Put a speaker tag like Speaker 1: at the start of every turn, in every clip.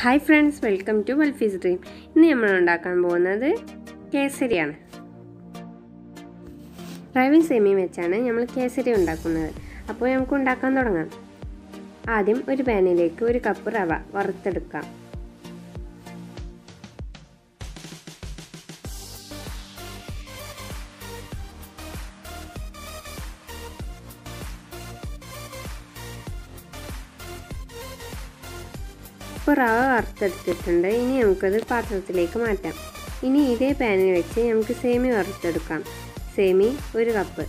Speaker 1: hi friends welcome to Welfie's dream ഇന്ന് നമ്മൾ ഉണ്ടാക്കാൻ പോകുന്നത് കേസരിയാണ് റവയും സേമിയും വെച്ചാണ് നമ്മൾ കേസരി ഉണ്ടാക്കുന്നത് അപ്പോൾ നമുക്ക് ഉണ്ടാക്കാൻ തുടങ്ങാം ആദ്യം ഒരു പാനിലേക്ക് ഒരു കപ്പ് റവ വറുത്തെടുക്കാം ഇപ്പോൾ റവ വറുത്തെടുത്തിട്ടുണ്ട് ഇനി നമുക്കത് പാത്രത്തിലേക്ക് മാറ്റാം ഇനി ഇതേ പാനിൽ വെച്ച് നമുക്ക് സേമി വറുത്തെടുക്കാം സേമി ഒരു കപ്പ്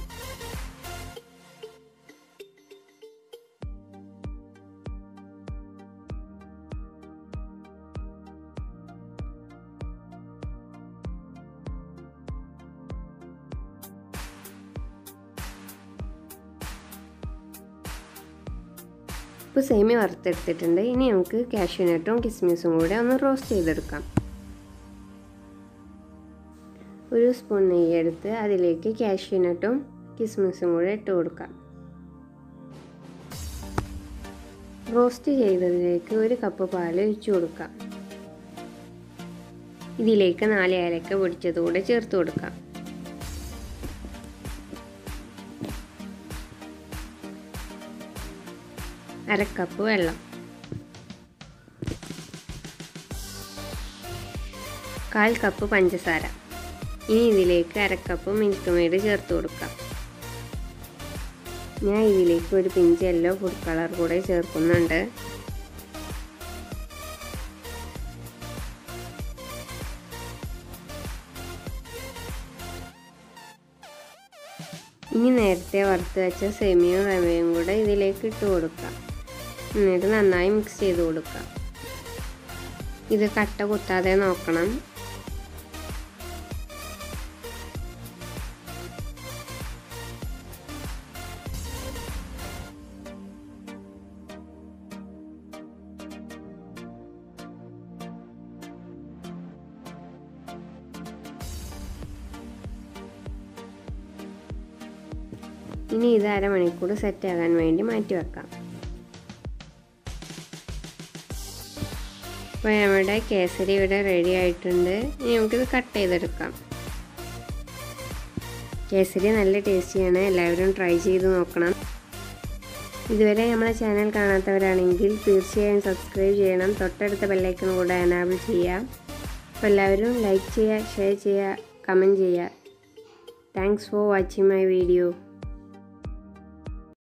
Speaker 1: ഇപ്പോൾ സേമി വറുത്തെടുത്തിട്ടുണ്ട് ഇനി നമുക്ക് കാഷ്യൂനട്ടും കിസ്മിസും കൂടെ ഒന്ന് റോസ്റ്റ് ചെയ്തെടുക്കാം ഒരു സ്പൂൺ നെയ്യ് എടുത്ത് അതിലേക്ക് കാഷ്യൂനട്ടും കിസ്മിസും കൂടെ ഇട്ട് കൊടുക്കാം റോസ്റ്റ് ചെയ്തതിലേക്ക് ഒരു കപ്പ് പാൽ ഒഴിച്ചു കൊടുക്കാം ഇതിലേക്ക് നാല് ഏലക്ക പൊടിച്ചതുകൂടെ ചേർത്ത് കൊടുക്കാം അരക്കപ്പ് വെള്ളം കാൽ കപ്പ് പഞ്ചസാര ഇനി ഇതിലേക്ക് അരക്കപ്പ് മിൽക്ക് മെയ്ഡ് ചേർത്ത് കൊടുക്കാം ഞാൻ ഇതിലേക്ക് ഒരു പിഞ്ച് യെല്ലോ ഫുഡ് കളർ കൂടെ ചേർക്കുന്നുണ്ട് ഇനി നേരത്തെ വറുത്ത് വെച്ച സെമിയും റവയും കൂടെ ഇതിലേക്ക് ഇട്ട് കൊടുക്കാം എന്നിട്ട് നന്നായി മിക്സ് ചെയ്ത് കൊടുക്കാം ഇത് കട്ട കുത്താതെ നോക്കണം ഇനി ഇത് അരമണിക്കൂർ സെറ്റ് ആകാൻ വേണ്ടി മാറ്റി വെക്കാം അപ്പോൾ നമ്മുടെ കേസരി ഇവിടെ റെഡി ആയിട്ടുണ്ട് ഇനി നമുക്കിത് കട്ട് ചെയ്തെടുക്കാം കേസരി നല്ല ടേസ്റ്റിയാണ് എല്ലാവരും ട്രൈ ചെയ്ത് നോക്കണം ഇതുവരെ നമ്മളെ ചാനൽ കാണാത്തവരാണെങ്കിൽ തീർച്ചയായും സബ്സ്ക്രൈബ് ചെയ്യണം തൊട്ടടുത്ത ബെല്ലൈക്കൺ കൂടെ എനാബിൾ ചെയ്യുക അപ്പോൾ എല്ലാവരും ലൈക്ക് ചെയ്യുക ഷെയർ ചെയ്യുക കമൻറ്റ് ചെയ്യുക thanks for watching my video